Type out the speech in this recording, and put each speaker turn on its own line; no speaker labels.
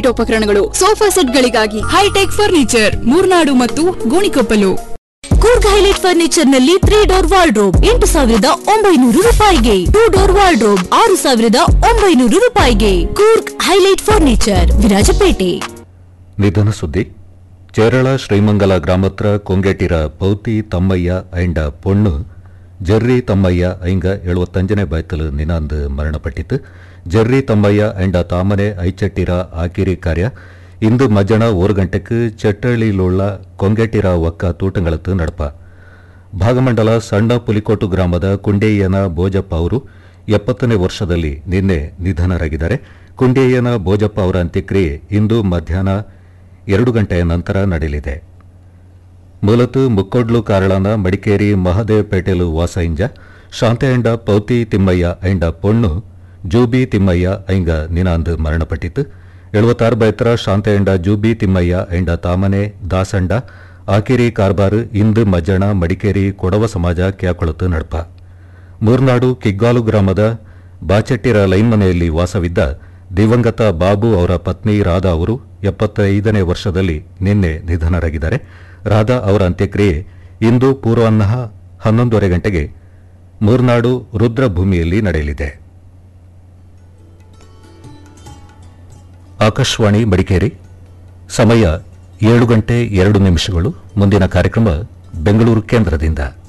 ಪೀಠೋಪಕರಣಗಳು ಸೋಫಾ ಸೆಟ್ಗಳಿಗಾಗಿ hi tech furniture Moornad ಮತ್ತು ಗೋಣಿಕೊಪ್ಪಲು
ಕೂರ್ಗ್ ಹೈಲೈಟ್ ಫರ್ನಿಚರ್ ನಲ್ಲಿ ತ್ರೀ ಡೋರ್ ವಾರ್ಡ್ರೋಬ್ ಎಂಟು ಸಾವಿರದ ಒಂಬೈನೂರು ರೂಪಾಯಿಗೆ ಟೂ ಡೋರ್ ವಾರ್ಡ್ರೋಬ್ ಆರು ಸಾವಿರದ ಒಂಬೈನೂರು ರೂಪಾಯಿಗೆ ಕೂರ್ಗ್ ಹೈಲೈಟ್ ಫರ್ನಿಚರ್ ವಿರಾಜಪೇಟೆ
ನಿಧನ ಸುದ್ದಿ ಕೇರಳ ಶ್ರೀಮಂಗಲ ಗ್ರಾಮತ್ರ ಕೊಂಗೆಟಿರ ಪೌತಿ ತಮ್ಮಯ್ಯ ಐಂಡ ಪೊಣ್ಣು ಜರ್ರಿ ತಮ್ಮಯ್ಯ ಐಂಗ எழுபத்தஞ்சನೇ ಬೈತಲು ನಿನಾಂದು ಮರಣಪಟ್ಟಿತು ಜರ್ರಿ ತಮ್ಮಯ್ಯ ಐಂಡ ತಾಮನೆ ಐಚಟ್ಟಿರ ಆಕಿರಿ ಕಾರ್ಯ ಇಂದು ಮಜ್ಜನ ಓರು ಗಂಟೆக்கு ಚೆಟ್ಟಳ್ಳಿಲುಳ್ಳ ಕೊಂಗೆಟಿರ ಒಕ್ಕ ತೂಟಂಗಳತ್ತು ನಡಪ ಭಾಗಮಂಡಲ ಸಣ್ಣ ಪುಲಿಕೋಟು ಗ್ರಾಮದ ಕುಂಡೇಯ್ಯನ ಬೋಜಪ್ಪ ಅವರು ಎಪ್ಪತ್ತನೇ ವರ್ಷದಲ್ಲಿ ನಿನ್ನೆ ನಿಧನರಾಗಿದ್ದಾರೆ ಕುಂಡೇಯ್ಯನ ಬೋಜಪ್ಪ ಅವರ ಅಂತ್ಯಕ್ರಿಯೆ ಇಂದು ಮಧ್ಯಾಹ್ನ ಎರಡು ಗಂಟೆಯ ನಂತರ ನಡೆಯಲಿದೆ ಮೂಲತು ಮುಕ್ಕೊಡ್ಲು ಕಾರಳನ ಮಡಿಕೇರಿ ಮಹದೇವ್ ಪೇಟೆಲು ವಾಸ ಇಂಜ ಶಾಂತೆಯಂಡ ಪೌತಿ ತಿಮ್ಮಯ್ಯ ಐಂಡ ಪೊಣ್ಣು ಜೂಬಿ ತಿಮ್ಮಯ್ಯ ಐಂಗ ನಿನಾಂದು ಮರಣಪಟ್ಟಿತು ಎಳುವತ್ತಾರು ಬೈತರ ಶಾಂತೆಯಂಡ ಜೂಬಿ ತಿಮ್ಮಯ್ಯ ಐಂಡ ತಾಮನೆ ದಾಸಂಡ ಆಕಿರಿ ಕಾರ್ಬಾರು ಇಂದು ಮಜ್ಜಣ ಮಡಿಕೇರಿ ಕೊಡವ ಸಮಾಜ ಕ್ಯಾಕೊಳತು ನಡಪ ಮೂರ್ನಾಡು ಕಿಗ್ಗಾಲು ಗ್ರಾಮದ ಬಾಚೆಟ್ಟಿರ ಲೈನ್ ಮನೆಯಲ್ಲಿ ವಾಸವಿದ್ದ ದಿವಂಗತ ಬಾಬು ಅವರ ಪತ್ನಿ ರಾಧಾ ಅವರು ಎಪ್ಪತ್ತೈದನೇ ವರ್ಷದಲ್ಲಿ ನಿನ್ನೆ ನಿಧನರಾಗಿದ್ದಾರೆ ರಾಧಾ ಅವರ ಅಂತ್ಯಕ್ರಿಯೆ ಇಂದು ಪೂರ್ವಾಹ್ನ ಹನ್ನೊಂದೂವರೆ ಗಂಟೆಗೆ ಮೂರ್ನಾಡು ರುದ್ರಭೂಮಿಯಲ್ಲಿ ನಡೆಯಲಿದೆ ಆಕಾಶವಾಣಿ ಮಡಿಕೇರಿ ಸಮಯ ಏಳು ಗಂಟೆ ಎರಡು ನಿಮಿಷಗಳು ಮುಂದಿನ ಕಾರ್ಯಕ್ರಮ ಬೆಂಗಳೂರು ಕೇಂದ್ರದಿಂದ